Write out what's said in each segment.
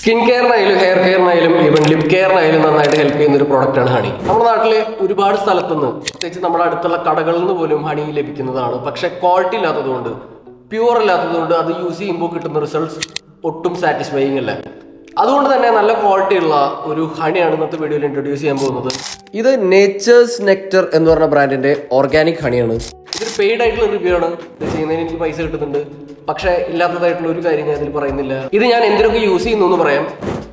skin കെയറിനായാലും hair കെയറിനായാലും even lip കെയറിനായാലും നന്നായിട്ട് ഹെൽപ്പ് ചെയ്യുന്ന ഒരു പ്രോഡക്റ്റാണ് ഹണി നമ്മുടെ നാട്ടിലെ ഒരുപാട് സ്ഥലത്തുനിന്ന് പ്രത്യേകിച്ച് നമ്മുടെ അടുത്തുള്ള കടകളിൽ നിന്ന് പോലും ഹണി ലഭിക്കുന്നതാണ് പക്ഷെ ക്വാളിറ്റി ഇല്ലാത്തതുകൊണ്ട് പ്യൂർ അല്ലാത്തതുകൊണ്ട് അത് യൂസ് ചെയ്യുമ്പോൾ കിട്ടുന്ന റിസൾട്ട്സ് ഒട്ടും സാറ്റിസ്ഫൈയിങ് അല്ല അതുകൊണ്ട് തന്നെ നല്ല ക്വാളിറ്റി ഉള്ള ഒരു ഹണിയാണ് ഇന്നത്തെ വീഡിയോയിൽ ഇൻട്രൊഡ്യൂസ് ചെയ്യാൻ പോകുന്നത് ഇത് നേച്ചേഴ്സ് നെക്ടർ എന്ന് പറഞ്ഞ ബ്രാൻഡിന്റെ ഓർഗാനിക് ഹണിയാണ് ഇതൊരു പെയ്ഡ് ആയിട്ടുള്ള റിവ്യൂ ആണ് ഇത് ചെയ്യുന്നതിന് എനിക്ക് പൈസ കിട്ടുന്നുണ്ട് പക്ഷേ ഇല്ലാത്തതായിട്ടുള്ള ഒരു കാര്യം ഞാൻ ഇതിൽ പറയുന്നില്ല ഇത് ഞാൻ എന്തിനൊക്കെ യൂസ് ചെയ്യുന്നു എന്ന് പറയാം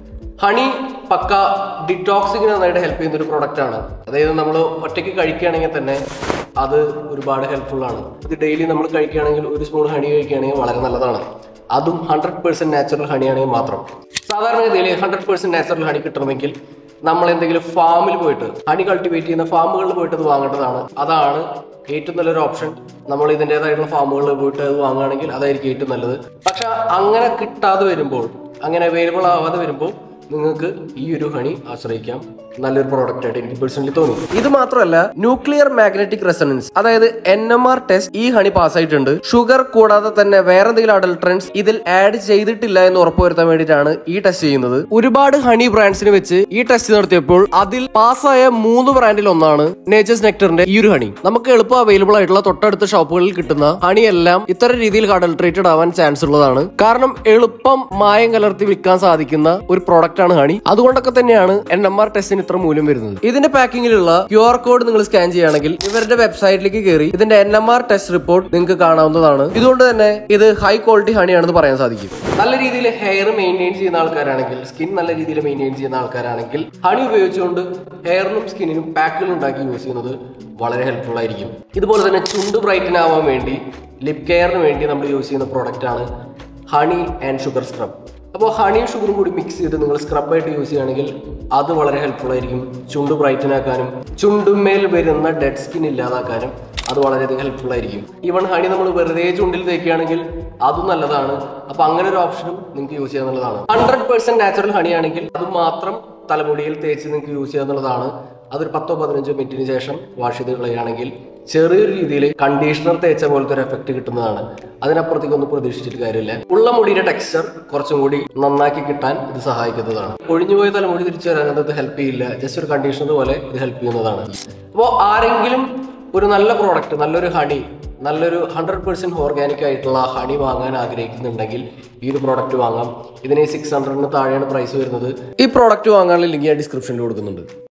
ഹണി പക്ക ഡിറ്റോക്സിങ്ങിന് നന്നായിട്ട് ഹെൽപ്പ് ചെയ്യുന്ന ഒരു പ്രോഡക്റ്റ് ആണ് അതായത് നമ്മൾ ഒറ്റയ്ക്ക് കഴിക്കുകയാണെങ്കിൽ തന്നെ അത് ഒരുപാട് ഹെൽപ്ഫുൾ ആണ് ഇത് ഡെയിലി നമ്മൾ കഴിക്കുകയാണെങ്കിൽ ഒരു സ്പൂൺ ഹണി കഴിക്കുകയാണെങ്കിൽ വളരെ നല്ലതാണ് അതും ഹൺഡ്രഡ് പേഴ്സെന്റ് നാച്ചുറൽ ഹണിയാണെങ്കിൽ മാത്രം സാധാരണഗതിയിൽ ഹൺഡ്രഡ് പേഴ്സെന്റ് നാച്ചുറൽ ഹണി കിട്ടണമെങ്കിൽ നമ്മൾ എന്തെങ്കിലും ഫാമിൽ പോയിട്ട് ഹണി കൾട്ടിവേറ്റ് ചെയ്യുന്ന ഫാമുകളിൽ പോയിട്ട് അത് വാങ്ങേണ്ടതാണ് അതാണ് ഏറ്റവും നല്ലൊരു ഓപ്ഷൻ നമ്മൾ ഇതിൻ്റെതായിട്ടുള്ള ഫാമുകളിൽ പോയിട്ട് അത് വാങ്ങുകയാണെങ്കിൽ അതായിരിക്കും ഏറ്റവും നല്ലത് പക്ഷെ അങ്ങനെ കിട്ടാതെ വരുമ്പോൾ അങ്ങനെ അവൈലബിൾ ആവാതെ വരുമ്പോൾ നിങ്ങൾക്ക് ഈ ഒരു ഹണി ആശ്രയിക്കാം നല്ലൊരു പ്രോഡക്റ്റ് ആയിട്ട് എനിക്ക് പേഴ്സണലി തോന്നി ഇത് മാത്രമല്ല ന്യൂക്ലിയർ മാഗ്നറ്റിക് റെസണൻസ് അതായത് എൻ എം ആർ ടെസ്റ്റ് ഈ ഹണി പാസ്സായിട്ടുണ്ട് ഷുഗർ കൂടാതെ തന്നെ വേറെ എന്തെങ്കിലും അഡൾട്രൻസ് ഇതിൽ ആഡ് ചെയ്തിട്ടില്ല എന്ന് ഉറപ്പുവരുത്താൻ വേണ്ടിയിട്ടാണ് ഈ ടെസ്റ്റ് ചെയ്യുന്നത് ഒരുപാട് ഹണി ബ്രാൻഡ്സിന് വെച്ച് ഈ ടെസ്റ്റ് നടത്തിയപ്പോൾ അതിൽ പാസ്സായ മൂന്ന് ബ്രാൻഡിൽ ഒന്നാണ് നേച്ചേഴ്സ് നെക്ടറിന്റെ ഈ ഒരു ഹണി നമുക്ക് എളുപ്പം അവൈലബിൾ ആയിട്ടുള്ള തൊട്ടടുത്ത ഷോപ്പുകളിൽ കിട്ടുന്ന ഹണി എല്ലാം ഇത്തരം രീതിയിൽ അഡൾട്രേറ്റഡ് ആവാൻ ചാൻസ് ഉള്ളതാണ് കാരണം എളുപ്പം മായം കലർത്തി വിൽക്കാൻ സാധിക്കുന്ന ഒരു പ്രോഡക്റ്റ് ആണ് ഹണി അതുകൊണ്ടൊക്കെ തന്നെയാണ് എൻ എം ആർ ടെസ്റ്റിന് ഇത്ര മൂല്യം വരുന്നത് ഇതിന്റെ പാക്കിങ്ങിലുള്ള ക്യു ആർ കോഡ് നിങ്ങൾ സ്കാൻ ചെയ്യുകയാണെങ്കിൽ ഇവരുടെ വെബ്സൈറ്റിലേക്ക് കയറി ഇതിന്റെ N M R test report നിങ്ങൾക്ക് കാണാവുന്നതാണ് ഇതുകൊണ്ട് തന്നെ ഇത് ഹൈ ക്വാളിറ്റി ഹണിയാണെന്ന് പറയാൻ സാധിക്കും നല്ല രീതിയിൽ ഹെയർ മെയിൻറ്റെയിൻ ചെയ്യുന്ന ആൾക്കാരാണെങ്കിൽ സ്കിൻ നല്ല രീതിയിൽ മെയിൻറ്റെയിൻ ചെയ്യുന്ന ആൾക്കാരാണെങ്കിൽ ഹണി ഉപയോഗിച്ചുകൊണ്ട് ഹെയറിനും സ്കിന്നിനും പാക്കുകൾ ഉണ്ടാക്കി യൂസ് ചെയ്യുന്നത് വളരെ ഹെൽപ്ഫുൾ ആയിരിക്കും ഇതുപോലെ തന്നെ ചുണ്ട് ബ്രൈറ്റൻ ആവാൻ വേണ്ടി ലിപ് കെയറിന് വേണ്ടി നമ്മൾ യൂസ് ചെയ്യുന്ന പ്രോഡക്റ്റ് ആണ് ഹണി ആൻഡ് ഷുഗർ സ്ക്രബ് അപ്പോൾ ഹണിയും ഷുഗറും കൂടി മിക്സ് ചെയ്ത് നിങ്ങൾ സ്ക്രബായിട്ട് യൂസ് ചെയ്യുകയാണെങ്കിൽ അത് വളരെ ഹെൽപ്ഫുൾ ആയിരിക്കും ചുണ്ട് ബ്രൈറ്റൻ ആക്കാനും ചുണ്ടുമേൽ വരുന്ന ഡെഡ് സ്കിൻ ഇല്ലാതാക്കാനും അത് വളരെയധികം ഹെൽപ്ഫുൾ ആയിരിക്കും ഈവൺ ഹണി നമ്മൾ വെറുതെ ചുണ്ടിൽ തേക്കുകയാണെങ്കിൽ അതും നല്ലതാണ് അപ്പോൾ അങ്ങനെ ഒരു ഓപ്ഷനും നിങ്ങൾക്ക് യൂസ് ചെയ്യാന്നുള്ളതാണ് ഹൺഡ്രഡ് പേഴ്സെന്റ് നാച്ചുറൽ ഹണി ആണെങ്കിൽ അത് മാത്രം തലമുടിയിൽ തേച്ച് നിങ്ങൾക്ക് യൂസ് ചെയ്യാന്നുള്ളതാണ് അതൊരു പത്തോ പതിനഞ്ചോ മിനിറ്റിന് ശേഷം വാഷ് ചെയ്ത് കളയുകയാണെങ്കിൽ ചെറിയൊരു രീതിയിൽ കണ്ടീഷണർ തേച്ച പോലത്തെ ഒരു എഫക്റ്റ് കിട്ടുന്നതാണ് അതിനപ്പുറത്തേക്ക് ഒന്നും പ്രതീക്ഷിച്ചിട്ട് കാര്യമില്ല ഉള്ള മുടിയുടെ ടെക്സ്ചർ കുറച്ചും കൂടി നന്നാക്കി കിട്ടാൻ ഇത് സഹായിക്കുന്നതാണ് ഒഴിഞ്ഞുപോയ തലമുടി തിരിച്ചു വരാൻ ഇത് ഹെൽപ്പ് ചെയ്യില്ല ജസ്റ്റ് ഒരു കണ്ടീഷണർ പോലെ ഇത് ഹെൽപ്പ് ചെയ്യുന്നതാണ് അപ്പോൾ ആരെങ്കിലും ഒരു നല്ല പ്രോഡക്റ്റ് നല്ലൊരു ഹണി നല്ലൊരു ഹൺഡ്രഡ് പെർസെന്റ് ഓർഗാനിക് ആയിട്ടുള്ള ഹണി വാങ്ങാൻ ആഗ്രഹിക്കുന്നുണ്ടെങ്കിൽ ഈ ഒരു പ്രോഡക്റ്റ് വാങ്ങാം ഇതിന് സിക്സ് ഹൺഡ്രഡിന് താഴെയാണ് പ്രൈസ് വരുന്നത് ഈ പ്രോഡക്റ്റ് വാങ്ങാനുള്ള ലിങ്ക് ഞാൻ ഡിസ്ക്രിപ്ഷനിൽ കൊടുക്കുന്നുണ്ട്